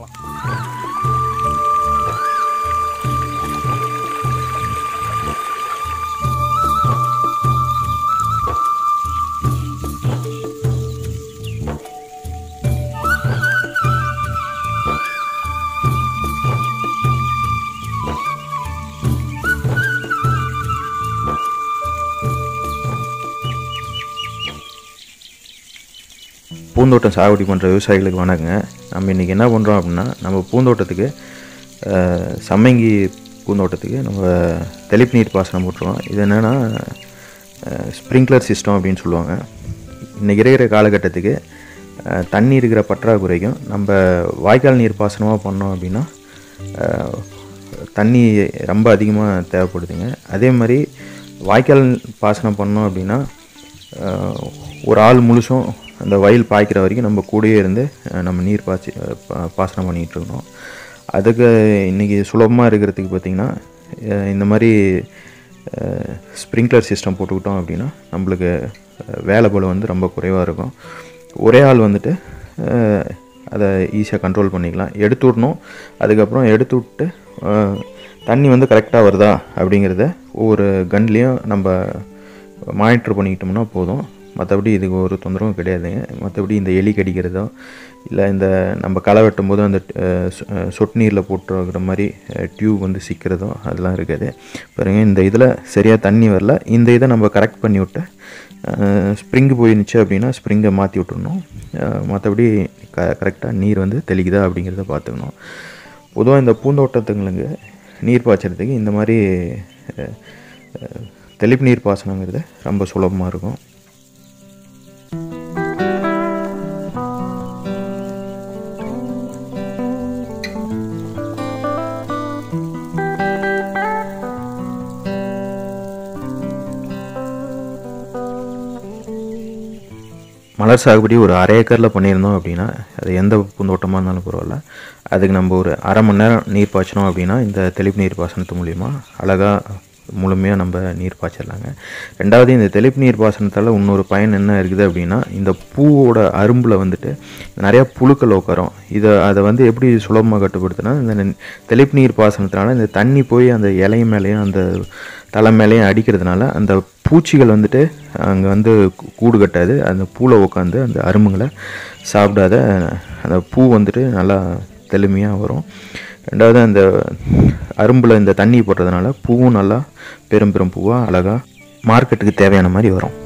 பூந்தோட்டம் சாகுபடி பண்ணுற விவசாயிகளுக்கு வணக்கங்க நம்ம இன்றைக்கி என்ன பண்ணுறோம் அப்படின்னா நம்ம பூந்தோட்டத்துக்கு அஹ், சம்மங்கி பூந்தோட்டத்துக்கு நம்ம தெளிப்பு நீர் பாசனம் போட்டுருவோம் இது என்னென்னா ஸ்ப்ரிங்க்லர் சிஸ்டம் அப்படின்னு சொல்லுவாங்க இன்றைக்கி இருக்கிற காலகட்டத்துக்கு அஹ், தண்ணி இருக்கிற பற்றாக்குறைக்கும் நம்ம வாய்க்கால் நீர் பாசனமாக பண்ணோம் அப்படின்னா அஹ், தண்ணி ரொம்ப அதிகமாக தேவைப்படுதுங்க அதே மாதிரி வாய்க்கால் பாசனம் பண்ணோம் அப்படின்னா அஹ், ஒரு ஆள் முழுசும் அந்த வயல் பாய்க்கிற வரைக்கும் நம்ம கூடயே இருந்து அஹ், நம்ம நீர் பாய்ச்சி அஹ், பா- பாசனம் பண்ணிகிட்டு இருக்கணும் அதுக்கு இன்றைக்கி சுலபமாக இருக்கிறதுக்கு பார்த்திங்கன்னா அஹ், இந்த மாதிரி ஸ்ப்ரிங்க்லர் சிஸ்டம் போட்டுக்கிட்டோம் அப்படின்னா நம்மளுக்கு அஹ், வேலை பளு வந்து ரொம்ப குறைவாக இருக்கும் ஒரே ஆள் வந்துட்டு அஹ், அதை ஈஸியாக கண்ட்ரோல் பண்ணிக்கலாம் எடுத்து விடணும் அதுக்கப்புறம் எடுத்து விட்டு அஹ், தண்ணி வந்து கரெக்டாக வருதா அப்படிங்கிறத ஒவ்வொரு கன்லேயும் நம்ம மானிட்டர் பண்ணிக்கிட்டோம்னா போதும் மற்றபடி இதுக்கு ஒரு தொந்தரவும் கிடையாதுங்க மற்றபடி இந்த எலி கடிக்கிறதோ இல்லை இந்த நம்ம களை வெட்டும் போது அந்த அஹ், சொ- அஹ், சொட்டு நீரில் போட்டுருக்கிற மாதிரி டியூப் வந்து சிக்கிறதோ அதெல்லாம் இருக்காது பாருங்க இந்த இதில் சரியாக தண்ணி வரல இந்த இதை நம்ம கரெக்ட் பண்ணி விட்டு ஸ்ப்ரிங்கு போயிருந்துச்சு அப்படின்னா ஸ்ப்ரிங்கை மாற்றி விட்டுறணும் மற்றபடி க கரெக்டாக நீர் வந்து தெளிக்குதா அப்படிங்கிறத பார்த்துக்கணும் பொதுவாக இந்த பூந்தோட்டத்துங்களுக்கு நீர் பாய்ச்சறதுக்கு இந்த மாதிரி அஹ், அஹ், தெளிப்பு நீர் பாசனங்கிறது ரொம்ப சுலபமாக இருக்கும் மலர் சாகுபடி ஒரு அரை ஏக்கரில் பண்ணியிருந்தோம் அப்படின்னா அது எந்த பூந்தோட்டமாக இருந்தாலும் பரவாயில்ல அதுக்கு நம்ம ஒரு அரை மணி நேரம் நீர் பாய்ச்சினோம் அப்படின்னா இந்த தெளிப்பு நீர் பாசனத்து மூலிமா அழகாக முழுமையாக நம்ம நீர் பாய்ச்சிடலாங்க ரெண்டாவது இந்த தெளிப்பு நீர் பாசனத்தால் இன்னொரு பயன் என்ன இருக்குது அப்படின்னா இந்த பூவோட அரும்பில் வந்துட்டு நிறையா புழுக்கள் உட்காரும் இதை அதை வந்து எப்படி சுலபமாக கட்டுப்படுத்தினா இந்த நெ- தெளிப்பு நீர் பாசனத்தினால இந்த தண்ணி போய் அந்த இலைய மேலேயும் அந்த தலை மேலேயும் அடிக்கிறதுனால அந்த பூச்சிகள் வந்துட்டு அங்கே வந்து கூ- கூடு கட்டாது அந்த பூவில் உட்காந்து அந்த அரும்புங்களை சாப்பிடாத அந்த பூ வந்துட்டு நல்லா தெளிமையாக வரும் ரெண்டாவது அந்த அரும்பில் இந்த தண்ணி போடுறதுனால பூவும் நல்லா பெரும் பெரும் பூவாக அழகாக மார்க்கெட்டுக்கு தேவையான மாதிரி வரும்